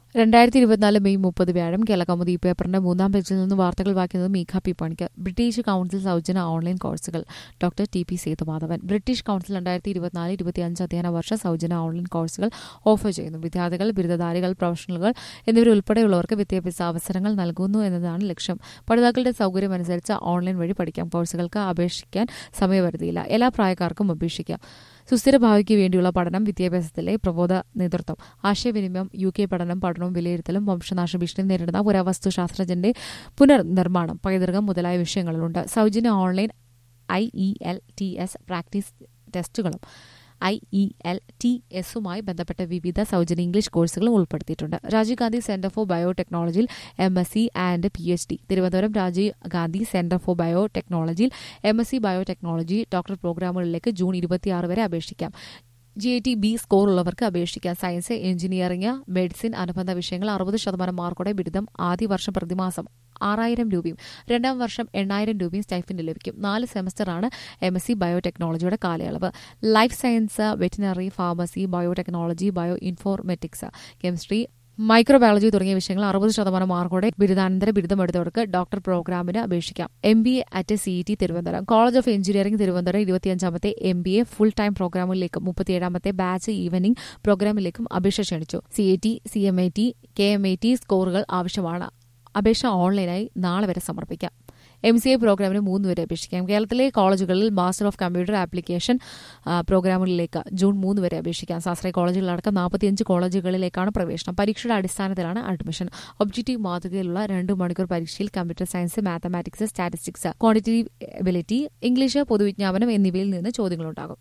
രണ്ടായിരത്തി ഇരുപത്തിനാല് മെയ് മുപ്പത് വ്യാഴം കേരളകൗമുദി പേപ്പറിന്റെ മൂന്നാം പേജിൽ നിന്ന് വാർത്തകൾ വായിക്കുന്നത് Meekha P Panicker British council സൗജന്യ ഓൺലൈൻ കോഴ്സുകൾ doctor T P Sethumadhavan British council രണ്ടായിരത്തി ഇരുപത്തിനാല് ഇരുപത്തിയഞ്ച് അധ്യയന വർഷ സൗജന്യ ഓൺലൈൻ കോഴ്സുകൾ ഓഫർ ചെയ്യുന്നു വിദ്യാർത്ഥികൾ ബിരുദധാരികൾ പ്രൊഫഷണലുകൾ എന്നിവരുൾപ്പെടെയുള്ളവർക്ക് വിദ്യാഭ്യാസ അവസരങ്ങൾ നൽകുന്നു എന്നതാണ് ലക്ഷ്യം പഠിതാക്കളുടെ സൗകര്യമനുസരിച്ച് ഓൺലൈൻ വഴി പഠിക്കാം കോഴ്സുകൾക്ക് അപേക്ഷിക്കാൻ സമയപരിധിയില്ല എല്ലാ പ്രായക്കാർക്കും അപേക്ഷിക്കാം സുസ്ഥിര ഭാവിക്ക് വേണ്ടിയുള്ള പഠനം വിദ്യാഭ്യാസത്തിലെ പ്രബോധ നേതൃത്വം ആശയവിനിമയം യു കെ പഠനം പഠനവും വിലയിരുത്തലും വംശനാശ ഭീഷണി നേരിടുന്ന പുരാവസ്തു ശാസ്ത്രജ്ഞന്റെ പുനർനിർമ്മാണം പൈതൃകം മുതലായ വിഷയങ്ങളിലുണ്ട് സൗജന്യ online I E L T S practice ടെസ്റ്റുകളും ഐ ഇ എൽ ടി എസുമായി ബന്ധപ്പെട്ട വിവിധ സൗജന്യ ഇംഗ്ലീഷ് കോഴ്സുകളും ഉൾപ്പെടുത്തിയിട്ടുണ്ട് രാജീവ് ഗാന്ധി സെന്റർ ഫോർ ബയോടെക്നോളജിയിൽ M S C and P H D Thiruvananthapuram Rajiv Gandhi centre for ബയോടെക്നോളജിയിൽ M S C biotechnology doctor പ്രോഗ്രാമുകളിലേക്ക് ജൂൺ ഇരുപത്തിയാറ് വരെ അപേക്ഷിക്കാം G I T B score ഉള്ളവർക്ക് അപേക്ഷിക്കാം സയൻസ് എഞ്ചിനീയറിംഗ് മെഡിസിൻ അനുബന്ധ വിഷയങ്ങൾ അറുപത് ശതമാനം മാർക്കോടെ ബിരുദം ആദ്യ വർഷം പ്രതിമാസം ആറായിരം രൂപയും രണ്ടാം വർഷം എണ്ണായിരം രൂപയും സ്റ്റൈഫിന് ലഭിക്കും നാല് സെമസ്റ്ററാണ് എം എസ് സി ബയോടെക്നോളജിയുടെ കാലയളവ് life science veterinary pharmacy biotechnology bio informatics chemistry microbiology തുടങ്ങിയ വിഷയങ്ങൾ അറുപത് ശതമാനം മാർക്കോടെ ബിരുദാനന്തര ബിരുദമെടുത്തവർക്ക് ഡോക്ടർ പ്രോഗ്രാമിന് അപേക്ഷിക്കാം M B A at C T Thiruvananthapuram college of engineering Thiruvananthapuram ഇരുപത്തിയഞ്ചാമത്തെ M B A full time പ്രോഗ്രാമിലേക്കും മുപ്പത്തിയേഴാമത്തെ ബാച്ച് ഈവനിംഗ് പ്രോഗ്രാമിലേക്കും അപേക്ഷ ക്ഷണിച്ചു C A T C M A T K M A T സ്കോറുകൾ ആവശ്യമാണ് അപേക്ഷ ഓൺലൈനായി നാളെ വരെ സമർപ്പിക്കാം എം സി ഐ പ്രോഗ്രാമിന് മൂന്ന് വരെ അപേക്ഷിക്കാം കേരളത്തിലെ കോളേജുകളിൽ മാസ്റ്റർ ഓഫ് കമ്പ്യൂട്ടർ ആപ്ലിക്കേഷൻ പ്രോഗ്രാമുകളിലേക്ക് ജൂൺ മൂന്ന് വരെ അപേക്ഷിക്കാം ശാസ്ത്രീയ കോളേജുകളടക്കം നാൽപ്പത്തിയഞ്ച് കോളേജുകളിലേക്കാണ് പ്രവേശനം പരീക്ഷയുടെ അടിസ്ഥാനത്തിലാണ് അഡ്മിഷൻ ഒബ്ജക്റ്റീവ് മാതൃകയിലുള്ള രണ്ട് മണിക്കൂർ പരീക്ഷയിൽ computer science mathematics statistics quantitative ability English പൊതുവിജ്ഞാപനം എന്നിവയിൽ നിന്ന് ചോദ്യങ്ങളുണ്ടാകും